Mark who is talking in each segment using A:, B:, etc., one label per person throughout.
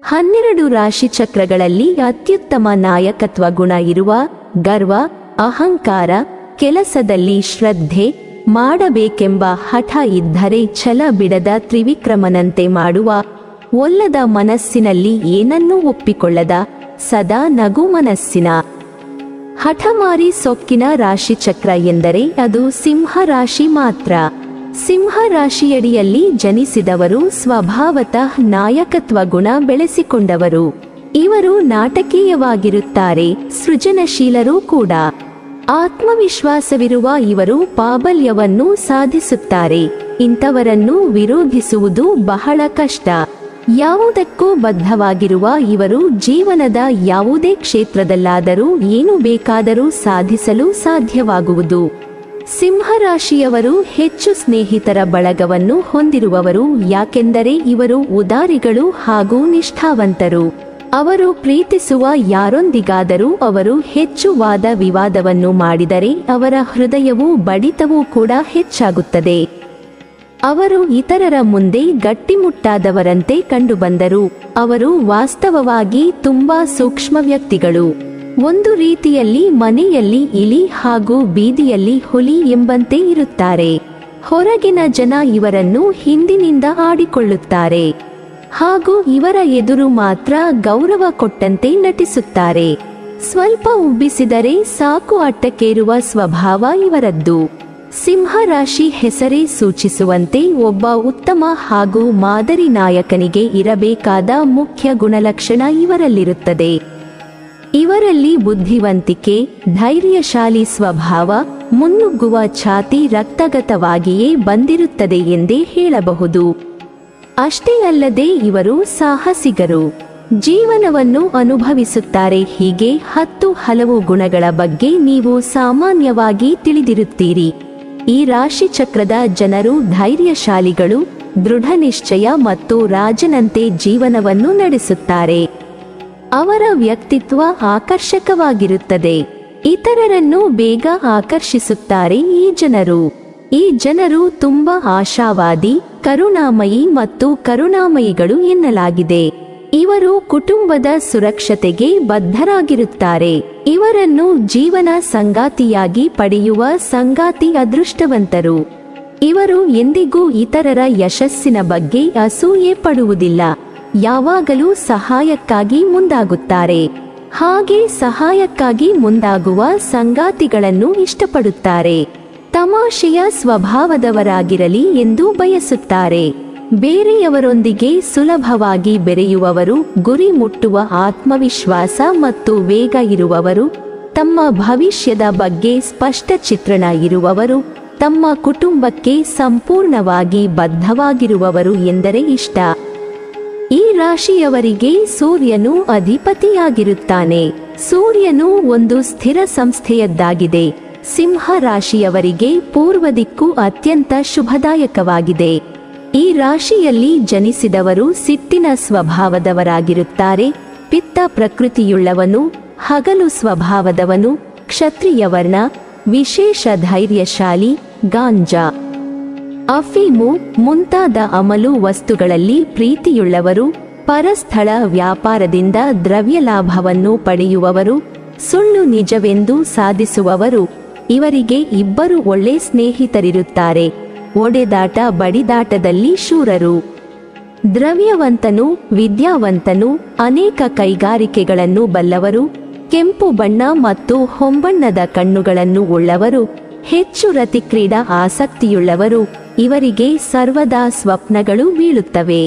A: ಹನ್ನೆರಡು ರಾಶಿ ಚಕ್ರಗಳಲ್ಲಿ ಅತ್ಯುತ್ತಮ ನಾಯಕತ್ವ ಗುಣ ಇರುವ ಗರ್ವ ಅಹಂಕಾರ ಕೆಲಸದಲ್ಲಿ ಶ್ರದ್ಧೆ ಮಾಡಬೇಕೆಂಬ ಹಠ ಇದ್ದರೆ ಛಲ ಬಿಡದ ತ್ರಿವಿಕ್ರಮನಂತೆ ಮಾಡುವ ಒಲ್ಲದ ಮನಸ್ಸಿನಲ್ಲಿ ಏನನ್ನೂ ಒಪ್ಪಿಕೊಳ್ಳದ ಸದಾ ನಗು ಮನಸ್ಸಿನ ಹಠಮಾರಿ ಸೊಕ್ಕಿನ ರಾಶಿಚಕ್ರ ಎಂದರೆ ಅದು ಸಿಂಹ ರಾಶಿ ಮಾತ್ರ ಸಿಂಹ ರಾಶಿಯಡಿಯಲ್ಲಿ ಜನಿಸಿದವರು ಸ್ವಭಾವತಃ ನಾಯಕತ್ವ ಗುಣ ಬೆಳೆಸಿಕೊಂಡವರು ಇವರು ನಾಟಕೀಯವಾಗಿರುತ್ತಾರೆ ಸೃಜನಶೀಲರೂ ಕೂಡ ಆತ್ಮವಿಶ್ವಾಸವಿರುವ ಇವರು ಪ್ರಾಬಲ್ಯವನ್ನು ಸಾಧಿಸುತ್ತಾರೆ ಇಂಥವರನ್ನು ವಿರೋಧಿಸುವುದು ಬಹಳ ಕಷ್ಟ ಯಾವುದಕ್ಕೂ ಬದ್ಧವಾಗಿರುವ ಇವರು ಜೀವನದ ಯಾವುದೇ ಕ್ಷೇತ್ರದಲ್ಲಾದರೂ ಏನು ಬೇಕಾದರೂ ಸಾಧಿಸಲು ಸಾಧ್ಯವಾಗುವುದು ಸಿಂಹರಾಶಿಯವರು ಹೆಚ್ಚು ಸ್ನೇಹಿತರ ಬಳಗವನ್ನು ಹೊಂದಿರುವವರು ಯಾಕೆಂದರೆ ಇವರು ಉದಾರಿಗಳು ಹಾಗೂ ನಿಷ್ಠಾವಂತರು ಅವರು ಪ್ರೀತಿಸುವ ಯಾರೊಂದಿಗಾದರೂ ಅವರು ಹೆಚ್ಚು ವಾದ ವಿವಾದವನ್ನು ಮಾಡಿದರೆ ಅವರ ಹೃದಯವೂ ಬಡಿತವೂ ಕೂಡ ಹೆಚ್ಚಾಗುತ್ತದೆ ಅವರು ಇತರರ ಮುಂದೆ ಗಟ್ಟಿಮುಟ್ಟಾದವರಂತೆ ಕಂಡುಬಂದರು ಅವರು ವಾಸ್ತವವಾಗಿ ತುಂಬಾ ಸೂಕ್ಷ್ಮ ವ್ಯಕ್ತಿಗಳು ಒಂದು ರೀತಿಯಲ್ಲಿ ಮನೆಯಲ್ಲಿ ಇಲಿ ಹಾಗೂ ಬೀದಿಯಲ್ಲಿ ಹುಲಿ ಎಂಬಂತೆ ಇರುತ್ತಾರೆ ಹೊರಗಿನ ಜನ ಇವರನ್ನು ಹಿಂದಿನಿಂದ ಆಡಿಕೊಳ್ಳುತ್ತಾರೆ ಹಾಗೂ ಇವರ ಎದುರು ಮಾತ್ರ ಗೌರವ ಕೊಟ್ಟಂತೆ ನಟಿಸುತ್ತಾರೆ ಸ್ವಲ್ಪ ಉಬ್ಬಿಸಿದರೆ ಸಾಕು ಅಟ್ಟಕ್ಕೇರುವ ಸ್ವಭಾವ ಇವರದ್ದು ಸಿಂಹರಾಶಿ ಹೆಸರೇ ಸೂಚಿಸುವಂತೆ ಒಬ್ಬ ಉತ್ತಮ ಹಾಗೂ ಮಾದರಿ ನಾಯಕನಿಗೆ ಇರಬೇಕಾದ ಮುಖ್ಯ ಗುಣಲಕ್ಷಣ ಇವರಲ್ಲಿರುತ್ತದೆ ಇವರಲ್ಲಿ ಬುದ್ಧಿವಂತಿಕೆ ಧೈರ್ಯಶಾಲಿ ಸ್ವಭಾವ ಮುನ್ನುಗ್ಗುವ ಛಾತಿ ರಕ್ತಗತವಾಗಿಯೇ ಬಂದಿರುತ್ತದೆ ಎಂದೇ ಹೇಳಬಹುದು ಅಷ್ಟೇ ಅಲ್ಲದೆ ಇವರು ಸಾಹಸಿಗರು ಜೀವನವನ್ನು ಅನುಭವಿಸುತ್ತಾರೆ ಹೀಗೆ ಹತ್ತು ಹಲವು ಗುಣಗಳ ಬಗ್ಗೆ ನೀವು ಸಾಮಾನ್ಯವಾಗಿ ತಿಳಿದಿರುತ್ತೀರಿ ಈ ರಾಶಿ ಚಕ್ರದ ಜನರು ಧೈರ್ಯಶಾಲಿಗಳು ದೃಢ ನಿಶ್ಚಯ ಮತ್ತು ರಾಜನಂತೆ ಜೀವನವನ್ನು ನಡೆಸುತ್ತಾರೆ ಅವರ ವ್ಯಕ್ತಿತ್ವ ಆಕರ್ಷಕವಾಗಿರುತ್ತದೆ ಇತರರನ್ನು ಬೇಗ ಆಕರ್ಷಿಸುತ್ತಾರೆ ಈ ಜನರು ಈ ಜನರು ತುಂಬಾ ಆಶಾವಾದಿ ಕರುಣಾಮಯಿ ಮತ್ತು ಕರುಣಾಮಯಿಗಳು ಎನ್ನಲಾಗಿದೆ ಇವರು ಕುಟುಂಬದ ಸುರಕ್ಷತೆಗೆ ಬದ್ಧರಾಗಿರುತ್ತಾರೆ ಇವರನ್ನು ಜೀವನ ಸಂಗಾತಿಯಾಗಿ ಪಡೆಯುವ ಸಂಗಾತಿ ಅದೃಷ್ಟವಂತರು ಇವರು ಎಂದಿಗೂ ಇತರರ ಯಶಸ್ಸಿನ ಬಗ್ಗೆ ಅಸೂಯೆ ಪಡುವುದಿಲ್ಲ ಯಾವಾಗಲೂ ಸಹಾಯಕ್ಕಾಗಿ ಮುಂದಾಗುತ್ತಾರೆ ಹಾಗೆ ಸಹಾಯಕ್ಕಾಗಿ ಮುಂದಾಗುವ ಸಂಗಾತಿಗಳನ್ನು ಇಷ್ಟಪಡುತ್ತಾರೆ ತಮಾಷೆಯ ಸ್ವಭಾವದವರಾಗಿರಲಿ ಎಂದು ಬಯಸುತ್ತಾರೆ ಬೇರೆಯವರೊಂದಿಗೆ ಸುಲಭವಾಗಿ ಬೆರೆಯುವವರು ಗುರಿ ಮುಟ್ಟುವ ಆತ್ಮವಿಶ್ವಾಸ ಮತ್ತು ವೇಗ ಇರುವವರು ತಮ್ಮ ಭವಿಷ್ಯದ ಬಗ್ಗೆ ಸ್ಪಷ್ಟ ಚಿತ್ರಣ ಇರುವವರು ತಮ್ಮ ಕುಟುಂಬಕ್ಕೆ ಸಂಪೂರ್ಣವಾಗಿ ಬದ್ಧವಾಗಿರುವವರು ಎಂದರೆ ಇಷ್ಟ ಈ ರಾಶಿಯವರಿಗೆ ಸೂರ್ಯನು ಅಧಿಪತಿಯಾಗಿರುತ್ತಾನೆ ಸೂರ್ಯನು ಒಂದು ಸ್ಥಿರ ಸಂಸ್ಥೆಯದ್ದಾಗಿದೆ ಸಿಂಹ ರಾಶಿಯವರಿಗೆ ಪೂರ್ವ ದಿಕ್ಕು ಅತ್ಯಂತ ಶುಭದಾಯಕವಾಗಿದೆ ಈ ರಾಶಿಯಲ್ಲಿ ಜನಿಸಿದವರು ಸಿಟ್ಟಿನ ಸ್ವಭಾವದವರಾಗಿರುತ್ತಾರೆ ಪಿತ್ತ ಪ್ರಕೃತಿಯುಳ್ಳವನು ಹಗಲು ಸ್ವಭಾವದವನು ಕ್ಷತ್ರಿಯವರ್ಣ ವಿಶೇಷ ಧೈರ್ಯಶಾಲಿ ಗಾಂಜಾ ಅಫೀಮು ಮುಂತಾದ ಅಮಲು ವಸ್ತುಗಳಲ್ಲಿ ಪ್ರೀತಿಯುಳ್ಳವರು ಪರಸ್ಥಳ ವ್ಯಾಪಾರದಿಂದ ದ್ರವ್ಯ ಲಾಭವನ್ನು ಪಡೆಯುವವರು ಸುಳ್ಳು ನಿಜವೆಂದು ಸಾಧಿಸುವವರು ಇವರಿಗೆ ಇಬ್ಬರು ಒಳ್ಳೆ ಸ್ನೇಹಿತರಿರುತ್ತಾರೆ ಒಡೆದಾಟ ಬಡಿದಾಟದಲ್ಲಿ ಶೂರರು ದ್ರವ್ಯವಂತನು ವಿದ್ಯಾವಂತನು ಅನೇಕ ಕೈಗಾರಿಕೆಗಳನ್ನು ಬಲ್ಲವರು ಕೆಂಪು ಬಣ್ಣ ಮತ್ತು ಹೊಂಬಣ್ಣದ ಕಣ್ಣುಗಳನ್ನು ಉಳ್ಳವರು ಹೆಚ್ಚು ರತಿಕ್ರೀಡಾ ಆಸಕ್ತಿಯುಳ್ಳವರು ಇವರಿಗೆ ಸರ್ವದಾ ಸ್ವಪ್ನಗಳು ಬೀಳುತ್ತವೆ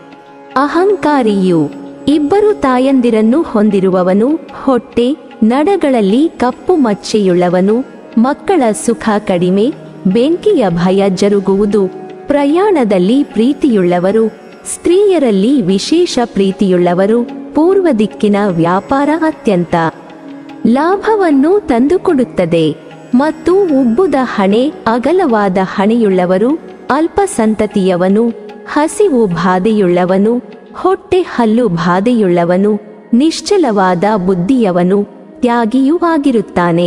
A: ಅಹಂಕಾರಿಯು ಇಬ್ಬರು ತಾಯಂದಿರನ್ನು ಹೊಂದಿರುವವನು ಹೊಟ್ಟೆ ನಡಗಳಲ್ಲಿ ಕಪ್ಪು ಮಚ್ಚೆಯುಳ್ಳವನು ಮಕ್ಕಳ ಸುಖ ಕಡಿಮೆ ಬೆಂಕಿಯ ಭಯ ಜರುಗುವುದು ಪ್ರಯಾಣದಲ್ಲಿ ಪ್ರೀತಿಯುಳ್ಳವರು ಸ್ತ್ರೀಯರಲ್ಲಿ ವಿಶೇಷ ಪ್ರೀತಿಯುಳ್ಳವರು ಪೂರ್ವ ದಿಕ್ಕಿನ ವ್ಯಾಪಾರ ಅತ್ಯಂತ ಲಾಭವನ್ನು ತಂದುಕೊಡುತ್ತದೆ ಮತ್ತು ಉಬ್ಬುದ ಹಣೆ ಅಗಲವಾದ ಹಣೆಯುಳ್ಳವರು ಅಲ್ಪ ಸಂತತಿಯವನು ಹಸಿವು ಬಾಧೆಯುಳ್ಳವನು ಹೊಟ್ಟೆ ಹಲ್ಲು ಬಾಧೆಯುಳ್ಳವನು ನಿಶ್ಚಲವಾದ ಬುದ್ಧಿಯವನು ತ್ಯಾಗಿಯೂ ಆಗಿರುತ್ತಾನೆ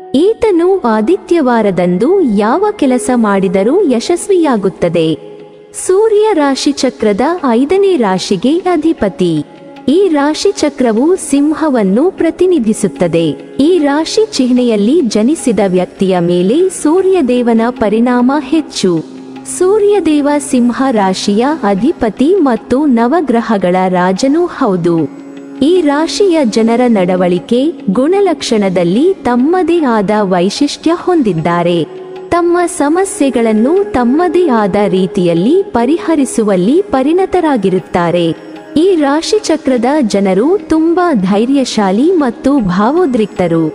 A: ಈತನು ಆದಿತ್ಯವಾರದಂದು ಯಾವ ಕೆಲಸ ಮಾಡಿದರೂ ಯಶಸ್ವಿಯಾಗುತ್ತದೆ ಸೂರ್ಯ ರಾಶಿಚಕ್ರದ ಐದನೇ ರಾಶಿಗೆ ಅಧಿಪತಿ ಈ ರಾಶಿ ಚಕ್ರವು ಸಿಂಹವನ್ನು ಪ್ರತಿನಿಧಿಸುತ್ತದೆ ಈ ರಾಶಿ ಚಿಹ್ನೆಯಲ್ಲಿ ಜನಿಸಿದ ವ್ಯಕ್ತಿಯ ಮೇಲೆ ಸೂರ್ಯದೇವನ ಪರಿಣಾಮ ಹೆಚ್ಚು ಸೂರ್ಯದೇವ ಸಿಂಹ ರಾಶಿಯ ಅಧಿಪತಿ ಮತ್ತು ನವಗ್ರಹಗಳ ರಾಜನೂ ಹೌದು ಈ ರಾಶಿಯ ಜನರ ನಡವಳಿಕೆ ಗುಣಲಕ್ಷಣದಲ್ಲಿ ತಮ್ಮದೇ ಆದ ವೈಶಿಷ್ಟ್ಯ ಹೊಂದಿದ್ದಾರೆ ತಮ್ಮ ಸಮಸ್ಯೆಗಳನ್ನು ತಮ್ಮದೇ ಆದ ರೀತಿಯಲ್ಲಿ ಪರಿಹರಿಸುವಲ್ಲಿ ಪರಿಣತರಾಗಿರುತ್ತಾರೆ ಈ ರಾಶಿ ಚಕ್ರದ ಜನರು ತುಂಬಾ ಧೈರ್ಯಶಾಲಿ ಮತ್ತು ಭಾವೋದ್ರಿಕ್ತರು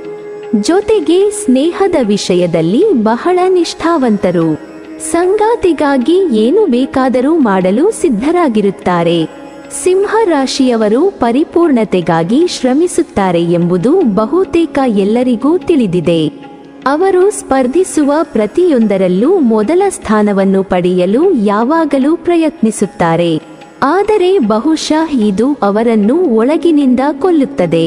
A: ಜೊತೆಗೆ ಸ್ನೇಹದ ವಿಷಯದಲ್ಲಿ ಬಹಳ ನಿಷ್ಠಾವಂತರು ಸಂಗಾತಿಗಾಗಿ ಏನು ಬೇಕಾದರೂ ಮಾಡಲು ಸಿದ್ಧರಾಗಿರುತ್ತಾರೆ ಸಿಂಹ ರಾಶಿಯವರು ಪರಿಪೂರ್ಣತೆಗಾಗಿ ಶ್ರಮಿಸುತ್ತಾರೆ ಎಂಬುದು ಬಹುತೇಕ ಎಲ್ಲರಿಗೂ ತಿಳಿದಿದೆ ಅವರು ಸ್ಪರ್ಧಿಸುವ ಪ್ರತಿಯೊಂದರಲ್ಲೂ ಮೊದಲ ಸ್ಥಾನವನ್ನು ಪಡೆಯಲು ಯಾವಾಗಲೂ ಪ್ರಯತ್ನಿಸುತ್ತಾರೆ ಆದರೆ ಬಹುಶಃ ಇದು ಅವರನ್ನು ಒಳಗಿನಿಂದ ಕೊಲ್ಲುತ್ತದೆ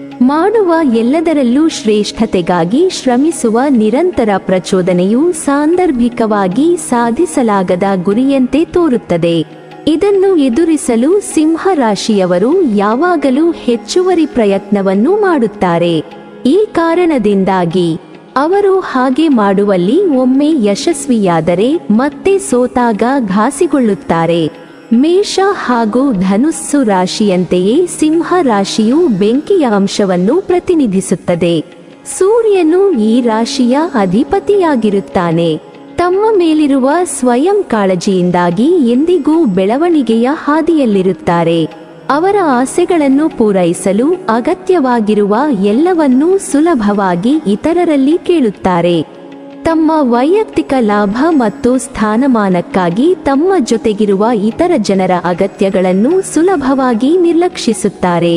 A: ಮಾಡುವ ಎಲ್ಲದರಲ್ಲೂ ಶ್ರೇಷ್ಠತೆಗಾಗಿ ಶ್ರಮಿಸುವ ನಿರಂತರ ಪ್ರಚೋದನೆಯು ಸಾಂದರ್ಭಿಕವಾಗಿ ಸಾಧಿಸಲಾಗದ ಗುರಿಯಂತೆ ತೋರುತ್ತದೆ ಇದನ್ನು ಎದುರಿಸಲು ಸಿಂಹ ರಾಶಿಯವರು ಯಾವಾಗಲೂ ಹೆಚ್ಚುವರಿ ಪ್ರಯತ್ನವನ್ನು ಮಾಡುತ್ತಾರೆ ಈ ಕಾರಣದಿಂದಾಗಿ ಅವರು ಹಾಗೆ ಮಾಡುವಲ್ಲಿ ಒಮ್ಮೆ ಯಶಸ್ವಿಯಾದರೆ ಮತ್ತೆ ಸೋತಾಗ ಘಾಸಿಗೊಳ್ಳುತ್ತಾರೆ ಮೇಷ ಹಾಗೂ ಧನುಸ್ಸು ರಾಶಿಯಂತೆಯೇ ಸಿಂಹ ರಾಶಿಯು ಬೆಂಕಿಯ ಅಂಶವನ್ನು ಪ್ರತಿನಿಧಿಸುತ್ತದೆ ಸೂರ್ಯನು ಈ ರಾಶಿಯ ಅಧಿಪತಿಯಾಗಿರುತ್ತಾನೆ ತಮ್ಮ ಮೇಲಿರುವ ಸ್ವಯಂ ಕಾಳಜಿಯಿಂದಾಗಿ ಎಂದಿಗೂ ಬೆಳವಣಿಗೆಯ ಹಾದಿಯಲ್ಲಿರುತ್ತಾರೆ ಅವರ ಆಸೆಗಳನ್ನು ಪೂರೈಸಲು ಅಗತ್ಯವಾಗಿರುವ ಎಲ್ಲವನ್ನೂ ಸುಲಭವಾಗಿ ಇತರರಲ್ಲಿ ಕೇಳುತ್ತಾರೆ ತಮ್ಮ ವೈಯಕ್ತಿಕ ಲಾಭ ಮತ್ತು ಸ್ಥಾನಮಾನಕ್ಕಾಗಿ ತಮ್ಮ ಜೊತೆಗಿರುವ ಇತರ ಜನರ ಅಗತ್ಯಗಳನ್ನು ಸುಲಭವಾಗಿ ನಿರ್ಲಕ್ಷಿಸುತ್ತಾರೆ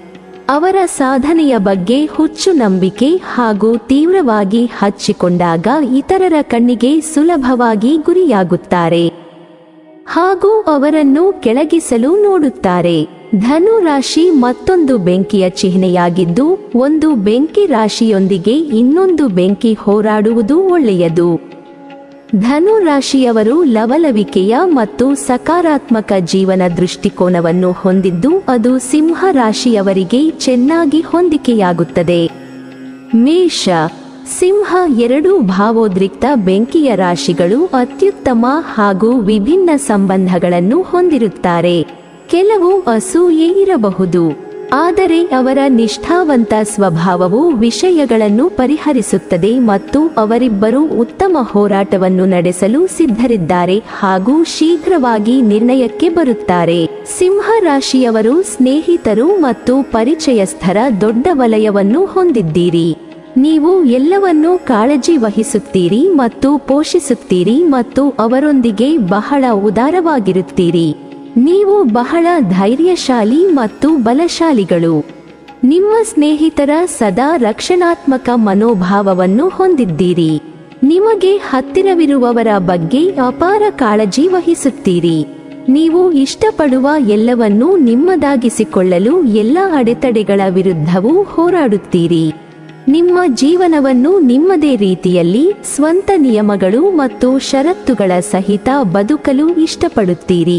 A: ಅವರ ಸಾಧನೆಯ ಬಗ್ಗೆ ಹುಚ್ಚು ನಂಬಿಕೆ ಹಾಗೂ ತೀವ್ರವಾಗಿ ಹಚ್ಚಿಕೊಂಡಾಗ ಇತರರ ಕಣ್ಣಿಗೆ ಸುಲಭವಾಗಿ ಗುರಿಯಾಗುತ್ತಾರೆ ಹಾಗೂ ಅವರನ್ನು ಕೆಳಗಿಸಲು ನೋಡುತ್ತಾರೆ ಧನು ರಾಶಿ ಮತ್ತೊಂದು ಬೆಂಕಿಯ ಚಿಹ್ನೆಯಾಗಿದ್ದು ಒಂದು ಬೆಂಕಿ ರಾಶಿಯೊಂದಿಗೆ ಇನ್ನೊಂದು ಬೆಂಕಿ ಹೋರಾಡುವುದು ಒಳ್ಳೆಯದು ಧನು ರಾಶಿಯವರು ಲವಲವಿಕೆಯ ಮತ್ತು ಸಕಾರಾತ್ಮಕ ಜೀವನ ದೃಷ್ಟಿಕೋನವನ್ನು ಹೊಂದಿದ್ದು ಅದು ಸಿಂಹ ರಾಶಿಯವರಿಗೆ ಚೆನ್ನಾಗಿ ಹೊಂದಿಕೆಯಾಗುತ್ತದೆ ಮೇಷ ಸಿಂಹ ಎರಡೂ ಭಾವೋದ್ರಿಕ್ತ ಬೆಂಕಿಯ ರಾಶಿಗಳು ಅತ್ಯುತ್ತಮ ಹಾಗೂ ವಿಭಿನ್ನ ಸಂಬಂಧಗಳನ್ನು ಹೊಂದಿರುತ್ತಾರೆ ಕೆಲವು ಅಸೂಯೆ ಇರಬಹುದು ಆದರೆ ಅವರ ನಿಷ್ಠಾವಂತ ಸ್ವಭಾವವು ವಿಷಯಗಳನ್ನು ಪರಿಹರಿಸುತ್ತದೆ ಮತ್ತು ಅವರಿಬ್ಬರೂ ಉತ್ತಮ ಹೋರಾಟವನ್ನು ನಡೆಸಲು ಸಿದ್ಧರಿದ್ದಾರೆ ಹಾಗೂ ಶೀಘ್ರವಾಗಿ ನಿರ್ಣಯಕ್ಕೆ ಬರುತ್ತಾರೆ ಸಿಂಹ ರಾಶಿಯವರು ಸ್ನೇಹಿತರು ಮತ್ತು ಪರಿಚಯಸ್ಥರ ದೊಡ್ಡ ವಲಯವನ್ನು ಹೊಂದಿದ್ದೀರಿ ನೀವು ಎಲ್ಲವನ್ನೂ ಕಾಳಜಿ ವಹಿಸುತ್ತೀರಿ ಮತ್ತು ಪೋಷಿಸುತ್ತೀರಿ ಮತ್ತು ಅವರೊಂದಿಗೆ ಬಹಳ ಉದಾರವಾಗಿರುತ್ತೀರಿ ನೀವು ಬಹಳ ಧೈರ್ಯಶಾಲಿ ಮತ್ತು ಬಲಶಾಲಿಗಳು ನಿಮ್ಮ ಸ್ನೇಹಿತರ ಸದಾ ರಕ್ಷಣಾತ್ಮಕ ಮನೋಭಾವವನ್ನು ಹೊಂದಿದ್ದೀರಿ ನಿಮಗೆ ಹತ್ತಿರವಿರುವವರ ಬಗ್ಗೆ ಅಪಾರ ಕಾಳಜಿ ವಹಿಸುತ್ತೀರಿ ನೀವು ಇಷ್ಟಪಡುವ ಎಲ್ಲವನ್ನೂ ನಿಮ್ಮದಾಗಿಸಿಕೊಳ್ಳಲು ಎಲ್ಲ ಅಡೆತಡೆಗಳ ವಿರುದ್ಧವೂ ಹೋರಾಡುತ್ತೀರಿ ನಿಮ್ಮ ಜೀವನವನ್ನು ನಿಮ್ಮದೇ ರೀತಿಯಲ್ಲಿ ಸ್ವಂತ ನಿಯಮಗಳು ಮತ್ತು ಷರತ್ತುಗಳ ಸಹಿತ ಬದುಕಲು ಇಷ್ಟಪಡುತ್ತೀರಿ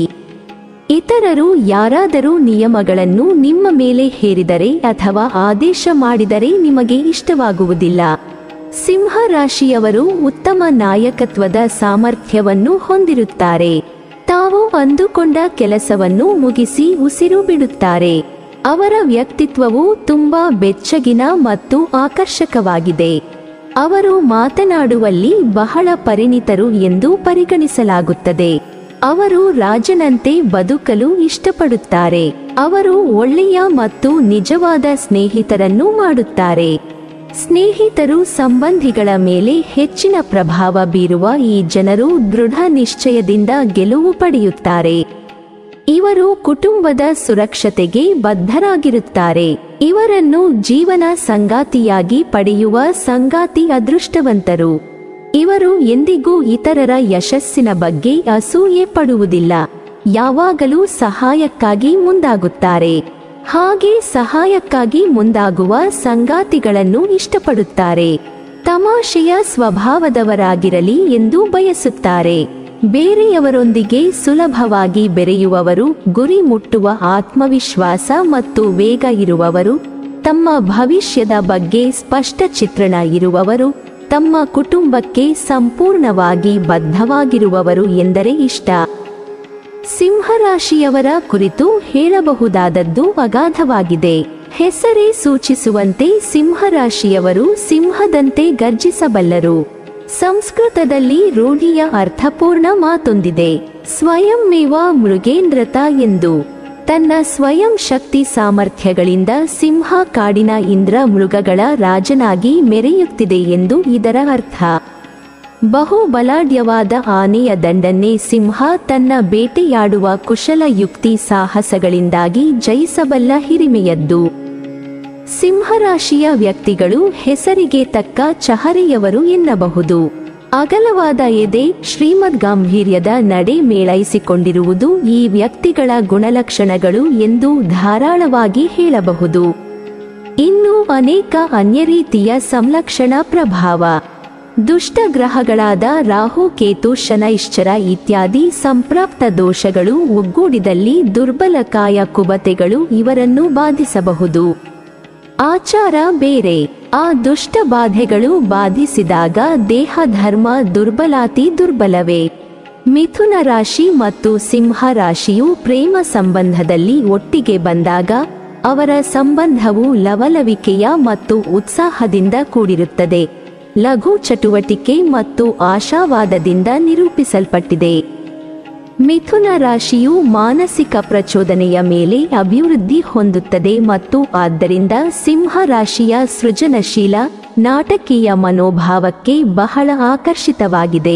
A: ಇತರರು ಯಾರಾದರೂ ನಿಯಮಗಳನ್ನು ನಿಮ್ಮ ಮೇಲೆ ಹೇರಿದರೆ ಅಥವಾ ಆದೇಶ ಮಾಡಿದರೆ ನಿಮಗೆ ಇಷ್ಟವಾಗುವುದಿಲ್ಲ ಸಿಂಹ ರಾಶಿಯವರು ಉತ್ತಮ ನಾಯಕತ್ವದ ಸಾಮರ್ಥ್ಯವನ್ನು ಹೊಂದಿರುತ್ತಾರೆ ತಾವು ಅಂದುಕೊಂಡ ಕೆಲಸವನ್ನು ಮುಗಿಸಿ ಉಸಿರು ಬಿಡುತ್ತಾರೆ ಅವರ ವ್ಯಕ್ತಿತ್ವವು ತುಂಬಾ ಬೆಚ್ಚಗಿನ ಮತ್ತು ಆಕರ್ಷಕವಾಗಿದೆ ಅವರು ಮಾತನಾಡುವಲ್ಲಿ ಬಹಳ ಪರಿಣಿತರು ಎಂದು ಪರಿಗಣಿಸಲಾಗುತ್ತದೆ ಅವರು ರಾಜನಂತೆ ಬದುಕಲು ಇಷ್ಟಪಡುತ್ತಾರೆ ಅವರು ಒಳ್ಳೆಯ ಮತ್ತು ನಿಜವಾದ ಸ್ನೇಹಿತರನ್ನು ಮಾಡುತ್ತಾರೆ ಸ್ನೇಹಿತರು ಸಂಬಂಧಿಗಳ ಮೇಲೆ ಹೆಚ್ಚಿನ ಪ್ರಭಾವ ಬೀರುವ ಈ ಜನರು ದೃಢ ನಿಶ್ಚಯದಿಂದ ಗೆಲುವು ಪಡೆಯುತ್ತಾರೆ ಇವರು ಕುಟುಂಬದ ಸುರಕ್ಷತೆಗೆ ಬದ್ಧರಾಗಿರುತ್ತಾರೆ ಇವರನ್ನು ಜೀವನ ಸಂಗಾತಿಯಾಗಿ ಪಡೆಯುವ ಸಂಗಾತಿ ಅದೃಷ್ಟವಂತರು ಇವರು ಎಂದಿಗೂ ಇತರರ ಯಶಸ್ಸಿನ ಬಗ್ಗೆ ಅಸೂಯೆ ಪಡುವುದಿಲ್ಲ ಯಾವಾಗಲೂ ಸಹಾಯಕ್ಕಾಗಿ ಮುಂದಾಗುತ್ತಾರೆ ಹಾಗೆ ಸಹಾಯಕ್ಕಾಗಿ ಮುಂದಾಗುವ ಸಂಗಾತಿಗಳನ್ನು ಇಷ್ಟಪಡುತ್ತಾರೆ ತಮಾಷೆಯ ಸ್ವಭಾವದವರಾಗಿರಲಿ ಎಂದು ಬಯಸುತ್ತಾರೆ ಬೇರೆಯವರೊಂದಿಗೆ ಸುಲಭವಾಗಿ ಬೆರೆಯುವವರು ಗುರಿ ಮುಟ್ಟುವ ಆತ್ಮವಿಶ್ವಾಸ ಮತ್ತು ವೇಗ ಇರುವವರು ತಮ್ಮ ಭವಿಷ್ಯದ ಬಗ್ಗೆ ಸ್ಪಷ್ಟ ಚಿತ್ರಣ ಇರುವವರು ತಮ್ಮ ಕುಟುಂಬಕ್ಕೆ ಸಂಪೂರ್ಣವಾಗಿ ಬದ್ಧವಾಗಿರುವವರು ಎಂದರೆ ಇಷ್ಟ ಸಿಂಹರಾಶಿಯವರ ಕುರಿತು ಹೇಳಬಹುದಾದದ್ದು ಅಗಾಧವಾಗಿದೆ ಹೆಸರೇ ಸೂಚಿಸುವಂತೆ ಸಿಂಹರಾಶಿಯವರು ಸಿಂಹದಂತೆ ಗರ್ಜಿಸಬಲ್ಲರು ಸಂಸ್ಕೃತದಲ್ಲಿ ರೂಢಿಯ ಅರ್ಥಪೂರ್ಣ ಮಾತೊಂದಿದೆ ಸ್ವಯಂಮೇವ ಮೃಗೇಂದ್ರತ ಎಂದು ತನ್ನ ಸ್ವಯಂ ಶಕ್ತಿ ಸಾಮರ್ಥ್ಯಗಳಿಂದ ಸಿಂಹ ಕಾಡಿನ ಇಂದ್ರ ಮೃಗಗಳ ರಾಜನಾಗಿ ಮೆರೆಯುತ್ತಿದೆ ಎಂದು ಇದರ ಅರ್ಥ ಬಹು ಬಲಾಢ್ಯವಾದ ಆನೆಯ ದಂಡನ್ನೇ ಸಿಂಹ ತನ್ನ ಬೇಟೆಯಾಡುವ ಕುಶಲ ಯುಕ್ತಿ ಸಾಹಸಗಳಿಂದಾಗಿ ಜಯಿಸಬಲ್ಲ ಹಿರಿಮೆಯದ್ದು ಸಿಂಹರಾಶಿಯ ವ್ಯಕ್ತಿಗಳು ಹೆಸರಿಗೆ ತಕ್ಕ ಚಹರೆಯವರು ಎನ್ನಬಹುದು ಅಗಲವಾದ ಎದೆ ಶ್ರೀಮದ್ ಗಾಂಭೀರ್ಯದ ನಡೆ ಮೇಳೈಸಿಕೊಂಡಿರುವುದು ಈ ವ್ಯಕ್ತಿಗಳ ಗುಣಲಕ್ಷಣಗಳು ಎಂದು ಧಾರಾಳವಾಗಿ ಹೇಳಬಹುದು ಇನ್ನು ಅನೇಕ ಅನ್ಯ ರೀತಿಯ ಸಂಲಕ್ಷಣ ಪ್ರಭಾವ ದುಷ್ಟ ಗ್ರಹಗಳಾದ ರಾಹು ಕೇತು ಶನೈಶ್ಚರ ಇತ್ಯಾದಿ ಸಂಪ್ರಾಪ್ತ ದೋಷಗಳು ಒಗ್ಗೂಡಿದಲ್ಲಿ ದುರ್ಬಲ ಕಾಯ ಕುಬತೆಗಳು ಇವರನ್ನು ಬಾಧಿಸಬಹುದು ಆಚಾರ ಬೇರೆ ಆ ದುಷ್ಟ ಬಾಧೆಗಳು ಬಾಧಿಸಿದಾಗ ದೇಹ ಧರ್ಮ ದುರ್ಬಲಾತಿ ದುರ್ಬಲವೇ ಮಿಥುನ ರಾಶಿ ಮತ್ತು ಸಿಂಹ ರಾಶಿಯು ಪ್ರೇಮ ಸಂಬಂಧದಲ್ಲಿ ಒಟ್ಟಿಗೆ ಬಂದಾಗ ಅವರ ಸಂಬಂಧವು ಲವಲವಿಕೆಯ ಮತ್ತು ಉತ್ಸಾಹದಿಂದ ಕೂಡಿರುತ್ತದೆ ಲಘು ಚಟುವಟಿಕೆ ಮತ್ತು ಆಶಾವಾದದಿಂದ ನಿರೂಪಿಸಲ್ಪಟ್ಟಿದೆ ಮಿಥುನ ರಾಶಿಯು ಮಾನಸಿಕ ಪ್ರಚೋದನೆಯ ಮೇಲೆ ಅಭಿವೃದ್ಧಿ ಹೊಂದುತ್ತದೆ ಮತ್ತು ಆದ್ದರಿಂದ ಸಿಂಹ ರಾಶಿಯ ಸೃಜನಶೀಲ ನಾಟಕೀಯ ಮನೋಭಾವಕ್ಕೆ ಬಹಳ ಆಕರ್ಷಿತವಾಗಿದೆ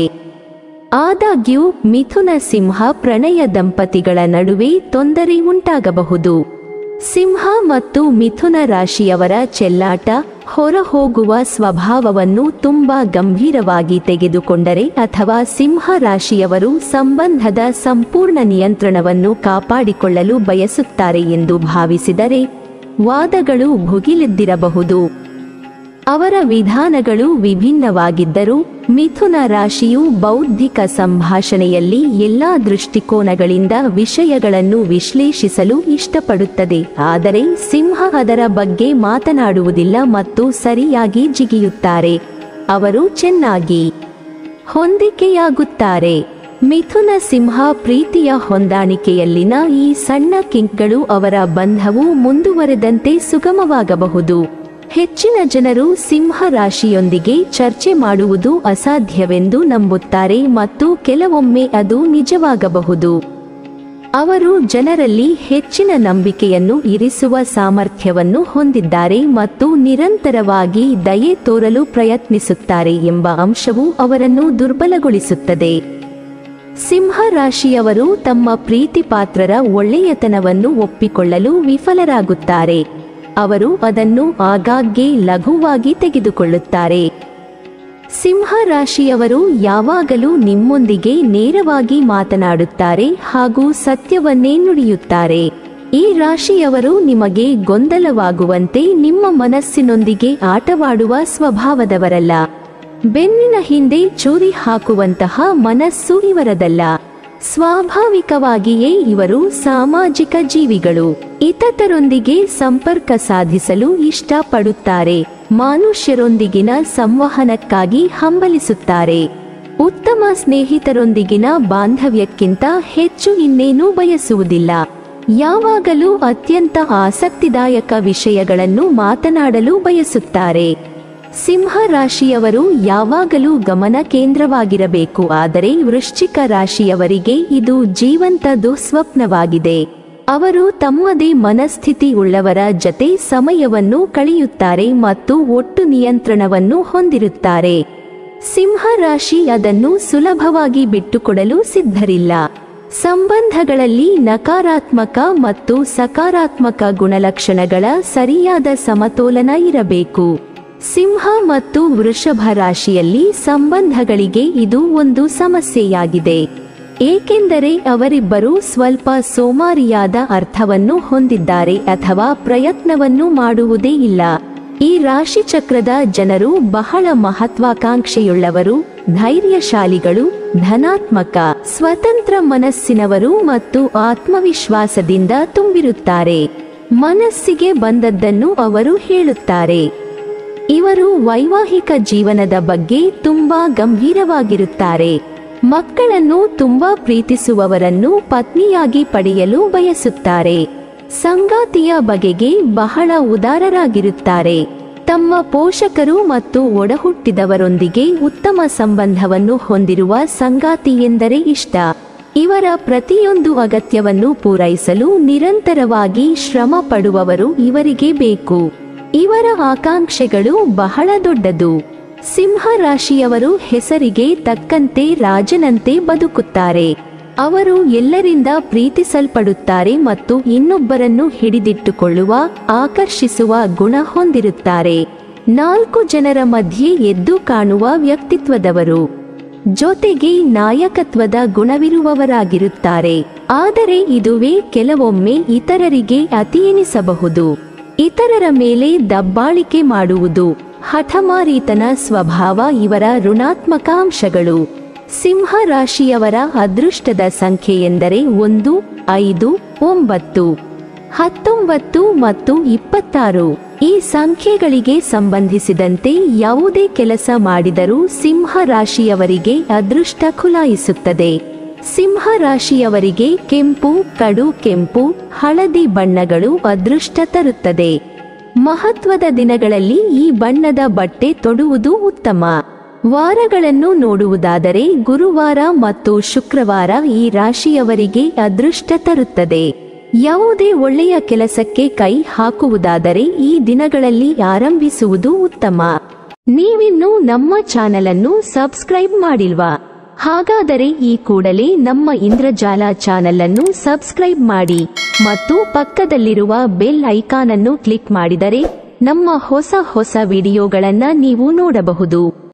A: ಆದಾಗ್ಯೂ ಮಿಥುನ ಸಿಂಹ ಪ್ರಣಯ ದಂಪತಿಗಳ ನಡುವೆ ತೊಂದರೆ ಉಂಟಾಗಬಹುದು ಸಿಂಹ ಮತ್ತು ಮಿಥುನ ರಾಶಿಯವರ ಚೆಲ್ಲಾಟ ಹೊರಹೋಗುವ ಸ್ವಭಾವವನ್ನು ತುಂಬಾ ಗಂಭೀರವಾಗಿ ತೆಗೆದುಕೊಂಡರೆ ಅಥವಾ ಸಿಂಹ ರಾಶಿಯವರು ಸಂಬಂಧದ ಸಂಪೂರ್ಣ ನಿಯಂತ್ರಣವನ್ನು ಕಾಪಾಡಿಕೊಳ್ಳಲು ಬಯಸುತ್ತಾರೆ ಎಂದು ಭಾವಿಸಿದರೆ ವಾದಗಳು ಭುಗಿಲೆದ್ದಿರಬಹುದು ಅವರ ವಿಧಾನಗಳು ವಿಭಿನ್ನವಾಗಿದ್ದರೂ ಮಿಥುನ ರಾಶಿಯು ಬೌದ್ಧಿಕ ಸಂಭಾಷಣೆಯಲ್ಲಿ ಎಲ್ಲಾ ದೃಷ್ಟಿಕೋನಗಳಿಂದ ವಿಷಯಗಳನ್ನು ವಿಶ್ಲೇಷಿಸಲು ಇಷ್ಟಪಡುತ್ತದೆ ಆದರೆ ಸಿಂಹ ಅದರ ಬಗ್ಗೆ ಮಾತನಾಡುವುದಿಲ್ಲ ಮತ್ತು ಸರಿಯಾಗಿ ಜಿಗಿಯುತ್ತಾರೆ ಅವರು ಚೆನ್ನಾಗಿ ಹೊಂದಿಕೆಯಾಗುತ್ತಾರೆ ಮಿಥುನ ಸಿಂಹ ಪ್ರೀತಿಯ ಹೊಂದಾಣಿಕೆಯಲ್ಲಿನ ಈ ಸಣ್ಣ ಕಿಂಕ್ಗಳು ಅವರ ಬಂಧವು ಮುಂದುವರೆದಂತೆ ಸುಗಮವಾಗಬಹುದು ಹೆಚ್ಚಿನ ಜನರು ಸಿಂಹ ರಾಶಿಯೊಂದಿಗೆ ಚರ್ಚೆ ಮಾಡುವುದು ಅಸಾಧ್ಯವೆಂದು ನಂಬುತ್ತಾರೆ ಮತ್ತು ಕೆಲವೊಮ್ಮೆ ಅದು ನಿಜವಾಗಬಹುದು ಅವರು ಜನರಲ್ಲಿ ಹೆಚ್ಚಿನ ನಂಬಿಕೆಯನ್ನು ಇರಿಸುವ ಸಾಮರ್ಥ್ಯವನ್ನು ಹೊಂದಿದ್ದಾರೆ ಮತ್ತು ನಿರಂತರವಾಗಿ ದಯೆ ತೋರಲು ಪ್ರಯತ್ನಿಸುತ್ತಾರೆ ಎಂಬ ಅಂಶವು ಅವರನ್ನು ದುರ್ಬಲಗೊಳಿಸುತ್ತದೆ ಸಿಂಹ ರಾಶಿಯವರು ತಮ್ಮ ಪ್ರೀತಿ ಪಾತ್ರರ ಒಳ್ಳೆಯತನವನ್ನು ಒಪ್ಪಿಕೊಳ್ಳಲು ವಿಫಲರಾಗುತ್ತಾರೆ ಅವರು ಅದನ್ನು ಆಗಾಗ್ಗೆ ಲಘುವಾಗಿ ತೆಗೆದುಕೊಳ್ಳುತ್ತಾರೆ ಸಿಂಹ ರಾಶಿಯವರು ಯಾವಾಗಲೂ ನಿಮ್ಮೊಂದಿಗೆ ನೇರವಾಗಿ ಮಾತನಾಡುತ್ತಾರೆ ಹಾಗೂ ಸತ್ಯವನ್ನೇ ನುಡಿಯುತ್ತಾರೆ ಈ ರಾಶಿಯವರು ನಿಮಗೆ ಗೊಂದಲವಾಗುವಂತೆ ನಿಮ್ಮ ಮನಸ್ಸಿನೊಂದಿಗೆ ಆಟವಾಡುವ ಸ್ವಭಾವದವರಲ್ಲ ಬೆನ್ನಿನ ಹಿಂದೆ ಚೂರಿ ಹಾಕುವಂತಹ ಮನಸ್ಸು ಇವರದಲ್ಲ ಸ್ವಾಭಾವಿಕವಾಗಿಯೇ ಇವರು ಸಾಮಾಜಿಕ ಜೀವಿಗಳು ಇತರರೊಂದಿಗೆ ಸಂಪರ್ಕ ಸಾಧಿಸಲು ಇಷ್ಟಪಡುತ್ತಾರೆ ಮಾನುಷ್ಯರೊಂದಿಗಿನ ಸಂವಹನಕ್ಕಾಗಿ ಹಂಬಲಿಸುತ್ತಾರೆ ಉತ್ತಮ ಸ್ನೇಹಿತರೊಂದಿಗಿನ ಬಾಂಧವ್ಯಕ್ಕಿಂತ ಹೆಚ್ಚು ಇನ್ನೇನೂ ಬಯಸುವುದಿಲ್ಲ ಯಾವಾಗಲೂ ಅತ್ಯಂತ ಆಸಕ್ತಿದಾಯಕ ವಿಷಯಗಳನ್ನು ಮಾತನಾಡಲು ಬಯಸುತ್ತಾರೆ ಸಿಂಹ ರಾಶಿಯವರು ಯಾವಾಗಲೂ ಗಮನ ಕೇಂದ್ರವಾಗಿರಬೇಕು ಆದರೆ ವೃಶ್ಚಿಕ ರಾಶಿಯವರಿಗೆ ಇದು ಜೀವಂತ ದುಸ್ವಪ್ನವಾಗಿದೆ ಅವರು ತಮ್ಮದೇ ಮನಸ್ಥಿತಿ ಉಳ್ಳವರ ಜತೆ ಸಮಯವನ್ನು ಕಳೆಯುತ್ತಾರೆ ಮತ್ತು ಒಟ್ಟು ನಿಯಂತ್ರಣವನ್ನು ಹೊಂದಿರುತ್ತಾರೆ ಸಿಂಹ ರಾಶಿ ಅದನ್ನು ಸುಲಭವಾಗಿ ಬಿಟ್ಟುಕೊಡಲು ಸಿದ್ಧರಿಲ್ಲ ಸಂಬಂಧಗಳಲ್ಲಿ ನಕಾರಾತ್ಮಕ ಮತ್ತು ಸಕಾರಾತ್ಮಕ ಗುಣಲಕ್ಷಣಗಳ ಸರಿಯಾದ ಸಮತೋಲನ ಇರಬೇಕು ಸಿಂಹ ಮತ್ತು ವೃಷಭ ರಾಶಿಯಲ್ಲಿ ಸಂಬಂಧಗಳಿಗೆ ಇದು ಒಂದು ಸಮಸ್ಯೆಯಾಗಿದೆ ಏಕೆಂದರೆ ಅವರಿಬ್ಬರೂ ಸ್ವಲ್ಪ ಸೋಮಾರಿಯಾದ ಅರ್ಥವನ್ನು ಹೊಂದಿದ್ದಾರೆ ಅಥವಾ ಪ್ರಯತ್ನವನ್ನು ಮಾಡುವುದೇ ಇಲ್ಲ ಈ ರಾಶಿ ಚಕ್ರದ ಜನರು ಬಹಳ ಮಹತ್ವಾಕಾಂಕ್ಷೆಯುಳ್ಳವರು ಧೈರ್ಯಶಾಲಿಗಳು ಧನಾತ್ಮಕ ಸ್ವತಂತ್ರ ಮನಸ್ಸಿನವರು ಮತ್ತು ಆತ್ಮವಿಶ್ವಾಸದಿಂದ ತುಂಬಿರುತ್ತಾರೆ ಮನಸ್ಸಿಗೆ ಬಂದದ್ದನ್ನು ಅವರು ಹೇಳುತ್ತಾರೆ ಇವರು ವೈವಾಹಿಕ ಜೀವನದ ಬಗ್ಗೆ ತುಂಬಾ ಗಂಭೀರವಾಗಿರುತ್ತಾರೆ ಮಕ್ಕಳನ್ನು ತುಂಬಾ ಪ್ರೀತಿಸುವವರನ್ನು ಪತ್ನಿಯಾಗಿ ಪಡೆಯಲು ಬಯಸುತ್ತಾರೆ ಸಂಗಾತಿಯ ಬಗೆಗೆ ಬಹಳ ಉದಾರರಾಗಿರುತ್ತಾರೆ ತಮ್ಮ ಪೋಷಕರು ಮತ್ತು ಒಡಹುಟ್ಟಿದವರೊಂದಿಗೆ ಉತ್ತಮ ಸಂಬಂಧವನ್ನು ಹೊಂದಿರುವ ಸಂಗಾತಿ ಎಂದರೆ ಇಷ್ಟ ಇವರ ಪ್ರತಿಯೊಂದು ಅಗತ್ಯವನ್ನು ಪೂರೈಸಲು ನಿರಂತರವಾಗಿ ಶ್ರಮ ಪಡುವವರು ಇವರಿಗೆ ಬೇಕು ಇವರ ಆಕಾಂಕ್ಷೆಗಳು ಬಹಳ ದೊಡ್ಡದು ಸಿಂಹ ರಾಶಿಯವರು ಹೆಸರಿಗೆ ತಕ್ಕಂತೆ ರಾಜನಂತೆ ಬದುಕುತ್ತಾರೆ ಅವರು ಎಲ್ಲರಿಂದ ಪ್ರೀತಿಸಲ್ಪಡುತ್ತಾರೆ ಮತ್ತು ಇನ್ನೊಬ್ಬರನ್ನು ಹಿಡಿದಿಟ್ಟುಕೊಳ್ಳುವ ಆಕರ್ಷಿಸುವ ಗುಣ ಹೊಂದಿರುತ್ತಾರೆ ನಾಲ್ಕು ಜನರ ಮಧ್ಯೆ ಎದ್ದು ಕಾಣುವ ವ್ಯಕ್ತಿತ್ವದವರು ಜೊತೆಗೆ ನಾಯಕತ್ವದ ಗುಣವಿರುವವರಾಗಿರುತ್ತಾರೆ ಆದರೆ ಇದುವೇ ಕೆಲವೊಮ್ಮೆ ಇತರರಿಗೆ ಅತಿ ಎನಿಸಬಹುದು ಇತರರ ಮೇಲೆ ದಬ್ಬಾಳಿಕೆ ಮಾಡುವುದು ಹಠಮಾರೀತನ ಸ್ವಭಾವ ಇವರ ಋಣಾತ್ಮಕ ಅಂಶಗಳು ಸಿಂಹ ರಾಶಿಯವರ ಅದೃಷ್ಟದ ಸಂಖ್ಯೆ ಎಂದರೆ ಒಂದು ಐದು ಒಂಬತ್ತು ಹತ್ತೊಂಬತ್ತು ಮತ್ತು ಇಪ್ಪತ್ತಾರು ಈ ಸಂಖ್ಯೆಗಳಿಗೆ ಸಂಬಂಧಿಸಿದಂತೆ ಯಾವುದೇ ಕೆಲಸ ಮಾಡಿದರೂ ಸಿಂಹ ರಾಶಿಯವರಿಗೆ ಅದೃಷ್ಟ ಖುಲಾಯಿಸುತ್ತದೆ ಸಿಂಹ ರಾಶಿಯವರಿಗೆ ಕೆಂಪು ಕಡು ಕೆಂಪು ಹಳದಿ ಬಣ್ಣಗಳು ಅದೃಷ್ಟ ತರುತ್ತದೆ ಮಹತ್ವದ ದಿನಗಳಲ್ಲಿ ಈ ಬಣ್ಣದ ಬಟ್ಟೆ ತೊಡುವುದು ಉತ್ತಮ ವಾರಗಳನ್ನು ನೋಡುವುದಾದರೆ ಗುರುವಾರ ಮತ್ತು ಶುಕ್ರವಾರ ಈ ರಾಶಿಯವರಿಗೆ ಅದೃಷ್ಟ ತರುತ್ತದೆ ಯಾವುದೇ ಒಳ್ಳೆಯ ಕೆಲಸಕ್ಕೆ ಕೈ ಹಾಕುವುದಾದರೆ ಈ ದಿನಗಳಲ್ಲಿ ಆರಂಭಿಸುವುದು ಉತ್ತಮ ನೀವಿನ್ನೂ ನಮ್ಮ ಚಾನೆಲ್ ಅನ್ನು ಸಬ್ಸ್ಕ್ರೈಬ್ ಮಾಡಿಲ್ವಾ ಹಾಗಾದರೆ ಈ ಕೂಡಲೇ ನಮ್ಮ ಇಂದ್ರಜಾಲ ಚಾನೆಲ್ ಅನ್ನು ಸಬ್ಸ್ಕ್ರೈಬ್ ಮಾಡಿ ಮತ್ತು ಪಕ್ಕದಲ್ಲಿರುವ ಬೆಲ್ ಐಕಾನ್ ಅನ್ನು ಕ್ಲಿಕ್ ಮಾಡಿದರೆ ನಮ್ಮ ಹೊಸ ಹೊಸ ವಿಡಿಯೋಗಳನ್ನ ನೀವು ನೋಡಬಹುದು